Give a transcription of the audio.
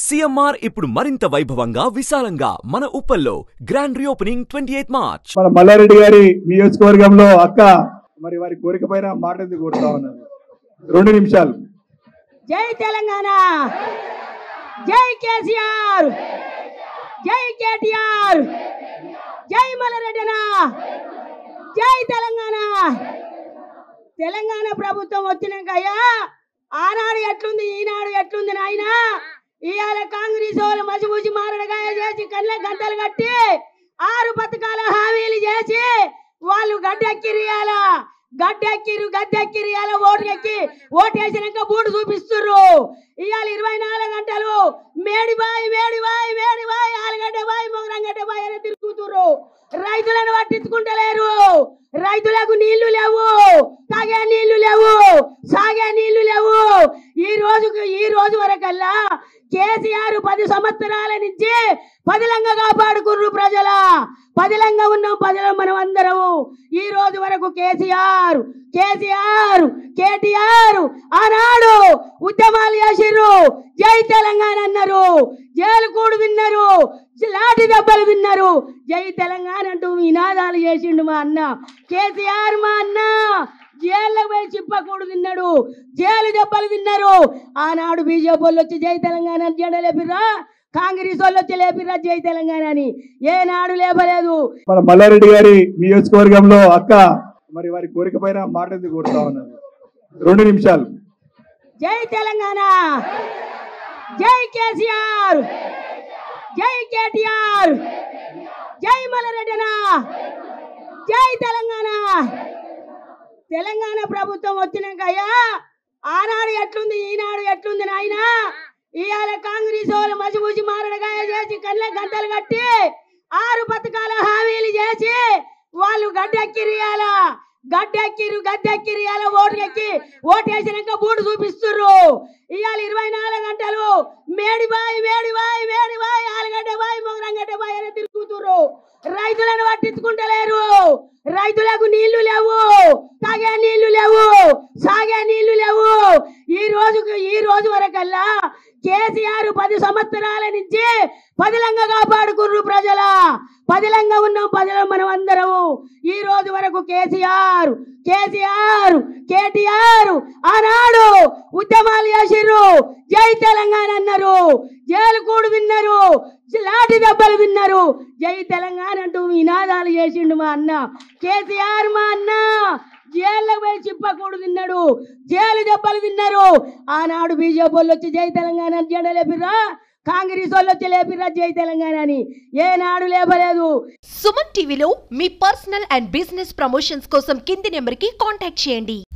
CMR ఇప్పుడు మరింత వైభవంగా విశాలంగా మన ఉప్పల్లో grand reopening twenty eighth March మన మల్లారెడ్డి గారి నియోజకవర్గంలో అక్క మరి వారి కోరిక పైన మాట ఎందుకు కోరుతా ఉన్నారు రెండు నిమిషాలు జై తెలంగాణ జై కేసీఆర్ జై కేటీఆర్ జై మల్లారెడ్డినా జై తెలంగాణ తెలంగాణ ప్రభుత్వం వచ్చినాక అయ్యా ఆనాడు ఎట్లుంది ఈనాడు ఎట్లుంది నాయనా ఇవాళ కాంగ్రెస్ వాళ్ళు మసిమూసి మారడగాయ చేసి కళ్ళ గంటలు కట్టి ఆరు పథకాల హామీలు చేసి వాళ్ళు గడ్డెక్కిరియాల గడ్డెక్కిరు గద్దెక్కిరియాల ఓటు ఎక్కి ఓటు వేసినాక బూటు చూపిస్తుర్రు ఇవాళ ఇరవై నాలుగు గంటలు మేడిబాయి మేడిబాయి మేడిబాయి ఆలుగడ్డ బాయి మొగరంగడ్డ బాయి అని తిరుగుతుర్రు రైతులను పట్టించుకుంటలేరు రైతులకు నీళ్లు లేవు తాగే నీళ్లు లేవు సాగే నీళ్లు లేవు ఈ రోజుకు ఈ రోజు వరకల్లా కేసీఆర్ పది సంవత్సరాల నుంచి పదిలంగా కాపాడుకుర్రు ప్రజల పదిలంగా ఉన్నాం పదిలం మనం అందరము ఈ రోజు వరకు కేసీఆర్ కేసీఆర్ కేటీఆర్ ఆనాడు ఉద్యమాలు చేసిర్రు జై తెలంగాణ అన్నారు జైలు కూడు విన్నారు లాఠీ దెబ్బలు విన్నారు జై తెలంగాణ అంటూ నినాదాలు చేసిండు మా అన్న కేసీఆర్ మా అన్న జైల్లో పోయి చిప్పకూడు తిన్నాడు జైలు దెబ్బలు తిన్నారు ఆనాడు బీజేపీ వాళ్ళు వచ్చి జై తెలంగాణ అని జెండా లేపిర్రా కాంగ్రెస్ వాళ్ళు వచ్చి లేపిర్రా జై తెలంగాణ అని ఏనాడు లేపలేదు మన మల్లారెడ్డి గారి నియోజకవర్గంలో అక్క మరి వారి కోరిక పైన మాట ఎందుకు కోరుతా ఉన్నారు రెండు నిమిషాలు జై తెలంగాణ జై కేసీఆర్ జై కేటీఆర్ జై మల్లారెడ్డినా జై తెలంగాణ తెలంగాణ ప్రభుత్వం వచ్చినాక అయ్యా ఆనాడు ఎట్లుంది ఈనాడు ఎట్లుంది నాయనా ఇవాళ కాంగ్రెస్ వాళ్ళు మసిమూసి మారడగాయ చేసి కళ్ళ గంటలు కట్టి ఆరు పథకాల హామీలు చేసి వాళ్ళు గడ్డెక్కిరియాల గడ్డెక్కిరు గద్దెక్కిరియాల ఓటు ఎక్కి ఓటు వేసినాక బూటు చూపిస్తుర్రు ఇవాళ ఇరవై నాలుగు గంటలు మేడిబాయి మేడిబాయి మేడిబాయి ఆలుగడ్డ బాయి మొగరంగడ్డ బాయి అని తిరుగుతుర్రు రైతులను పట్టించుకుంటలేరు రైతులకు నీళ్లు లేవు తాగే నీళ్లు లేవు సాగే నీళ్లు లేవు ఈ రోజుకు ఈ రోజు వరకల్లా కేసీఆర్ పది సంవత్సరాల నుంచి పదిలంగా కాపాడుకుర్రు ప్రజల పదిలంగా ఉన్నాం పదిలం మనం అందరము ఈ రోజు వరకు కేసీఆర్ కేసీఆర్ కేటీఆర్ ఆనాడు ఉద్యమాలు చేసిర్రు జై తెలంగాణ అన్నారు జైలు కూడు విన్నారు లాఠీ దెబ్బలు విన్నారు జై తెలంగాణ అంటూ నినాదాలు చేసిండు మా అన్న కేసీఆర్ మా అన్న జైల్లో పోయి చిప్పకూడు తిన్నాడు జైలు దెబ్బలు తిన్నారు ఆనాడు బీజేపీ వాళ్ళు వచ్చి జై తెలంగాణ అని జెండా లేపిర్రా కాంగ్రెస్ వాళ్ళు వచ్చి లేపిర్రా జై తెలంగాణ అని ఏనాడు లేపలేదు సుమన్ టీవీలో మీ పర్సనల్ అండ్ బిజినెస్ ప్రమోషన్స్ కోసం కింది నెంబర్కి కాంటాక్ట్ చేయండి